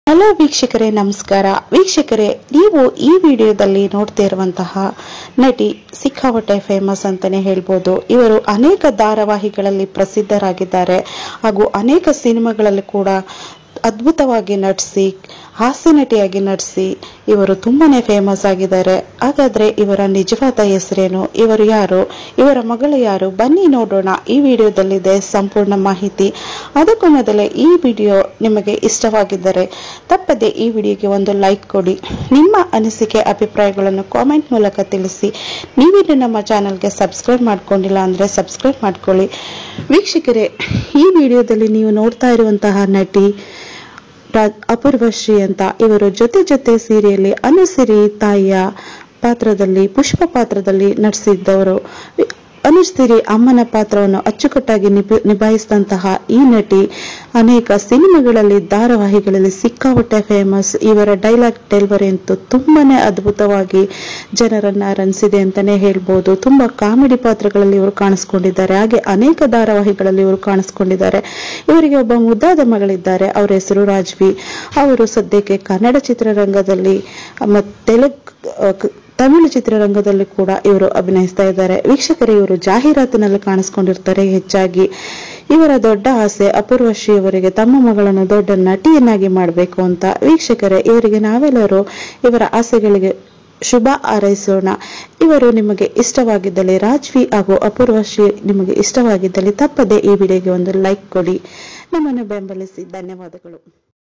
hello ವೀಕ್ಷಕರೇ ನಮಸ್ಕಾರ ವೀಕ್ಷಕರೇ ನೀವು ಈ ವಿಡಿಯೋದಲ್ಲಿ ನೋಡ್ತಾ ಇರುವಂತಹ ನಟಿ ಸಿಕ್ಕಾಪಟ್ಟೆ ಫೇಮಸ್ ಅಂತಾನೆ ಹೇಳ್ಬೋದು ಇವರು ಅನೇಕ ಧಾರಾವಾಹಿಗಳಲ್ಲಿ ಪ್ರಸಿದ್ಧರಾಗಿದ್ದಾರೆ ಹಾಗೂ ಅನೇಕ ಸಿನಿಮಾಗಳಲ್ಲಿ ಕೂಡ ಅದ್ಭುತವಾಗಿ ನಟಿಸಿ ಹಾಸ್ಯ ನಟಿಯಾಗಿ ನಟಿಸಿ ಇವರು ತುಂಬಾನೇ ಫೇಮಸ್ ಆಗಿದ್ದಾರೆ ಹಾಗಾದ್ರೆ ಇವರ ನಿಜವಾದ ಹೆಸರೇನು ಇವರು ಯಾರು ಇವರ ಮಗಳು ಯಾರು ಬನ್ನಿ ನೋಡೋಣ ಈ ವಿಡಿಯೋದಲ್ಲಿದೆ ಸಂಪೂರ್ಣ ಮಾಹಿತಿ ಅದಕ್ಕೂ ಮೊದಲೇ ಈ ವಿಡಿಯೋ ನಿಮಗೆ ಇಷ್ಟವಾಗಿದ್ದರೆ ತಪ್ಪದೆ ಈ ವಿಡಿಯೋಗೆ ಒಂದು ಲೈಕ್ ಕೊಡಿ ನಿಮ್ಮ ಅನಿಸಿಕೆ ಅಭಿಪ್ರಾಯಗಳನ್ನು ಕಾಮೆಂಟ್ ಮೂಲಕ ತಿಳಿಸಿ ನೀವಿನ್ನು ನಮ್ಮ ಚಾನಲ್ಗೆ ಸಬ್ಸ್ಕ್ರೈಬ್ ಮಾಡ್ಕೊಂಡಿಲ್ಲ ಅಂದ್ರೆ ಸಬ್ಸ್ಕ್ರೈಬ್ ಮಾಡ್ಕೊಳ್ಳಿ ವೀಕ್ಷಕರೇ ಈ ವಿಡಿಯೋದಲ್ಲಿ ನೀವು ನೋಡ್ತಾ ಇರುವಂತಹ ನಟಿ ರಾ- ಅಪೂರ್ವಶ್ರೀ ಅಂತ ಇವರು ಜೊತೆ ಜೊತೆ ಸೀರೆಯಲ್ಲಿ ಅನುಸಿರಿ ತಾಯಿಯ ಪಾತ್ರದಲ್ಲಿ ಪುಷ್ಪ ಪಾತ್ರದಲ್ಲಿ ನಟಿಸಿದ್ದವರು ಅನುಸಿರಿ ಅಮ್ಮನ ಪಾತ್ರವನ್ನು ಅಚ್ಚುಕಟ್ಟಾಗಿ ನಿಭ- ನಿಭಾಯಿಸಿದಂತಹ ಈ ನಟಿ ಅನೇಕ ಸಿನಿಮಾಗಳಲ್ಲಿ ಧಾರಾವಾಹಿಗಳಲ್ಲಿ ಸಿಕ್ಕಾಪಟ್ಟೆ ಫೇಮಸ್ ಇವರ ಡೈಲಾಗ್ ಡೆಲಿವರಿ ಅಂತೂ ತುಂಬಾನೇ ಅದ್ಭುತವಾಗಿ ಜನರನ್ನ ರಂಜಿಸಿದೆ ಅಂತಾನೆ ಹೇಳ್ಬೋದು ತುಂಬಾ ಕಾಮಿಡಿ ಪಾತ್ರಗಳಲ್ಲಿ ಇವರು ಕಾಣಿಸ್ಕೊಂಡಿದ್ದಾರೆ ಹಾಗೆ ಅನೇಕ ಧಾರಾವಾಹಿಗಳಲ್ಲಿ ಇವರು ಕಾಣಿಸ್ಕೊಂಡಿದ್ದಾರೆ ಇವರಿಗೆ ಒಬ್ಬ ಮುದ್ದಾದ ಮಗಳಿದ್ದಾರೆ ಅವರ ಹೆಸರು ರಾಜ್ವಿ ಅವರು ಸದ್ಯಕ್ಕೆ ಕನ್ನಡ ಚಿತ್ರರಂಗದಲ್ಲಿ ಮತ್ತು ತೆಲುಗು ಕ- ತಮಿಳು ಚಿತ್ರರಂಗದಲ್ಲಿ ಕೂಡ ಇವರು ಅಭಿನಯಿಸ್ತಾ ಇದ್ದಾರೆ ವೀಕ್ಷಕರೇ ಇವರು ಜಾಹೀರಾತಿನಲ್ಲಿ ಕಾಣಿಸ್ಕೊಂಡಿರ್ತಾರೆ ಹೆಚ್ಚಾಗಿ ಇವರ ದೊಡ್ಡ ಆಸೆ ಅಪೂರ್ವಶ್ರೀ ಅವರಿಗೆ ತಮ್ಮ ಮಗಳನ್ನು ದೊಡ್ಡ ನಟಿಯನ್ನಾಗಿ ಮಾಡಬೇಕು ಅಂತ ವೀಕ್ಷಕರೇ ಇವರಿಗೆ ನಾವೆಲ್ಲರೂ ಇವರ ಆಸೆಗಳಿಗೆ ಶುಭ ಹಾರೈಸೋಣ ಇವರು ನಿಮಗೆ ಇಷ್ಟವಾಗಿದ್ದಲ್ಲಿ ರಾಜ್ವಿ ಹಾಗೂ ಅಪೂರ್ವಶ್ರೀ ನಿಮಗೆ ಇಷ್ಟವಾಗಿದ್ದಲ್ಲಿ ತಪ್ಪದೆ ಈ ವಿಡಿಯೋಗೆ ಒಂದು ಲೈಕ್ ಕೊಡಿ ನಮ್ಮನ್ನು ಬೆಂಬಲಿಸಿ ಧನ್ಯವಾದಗಳು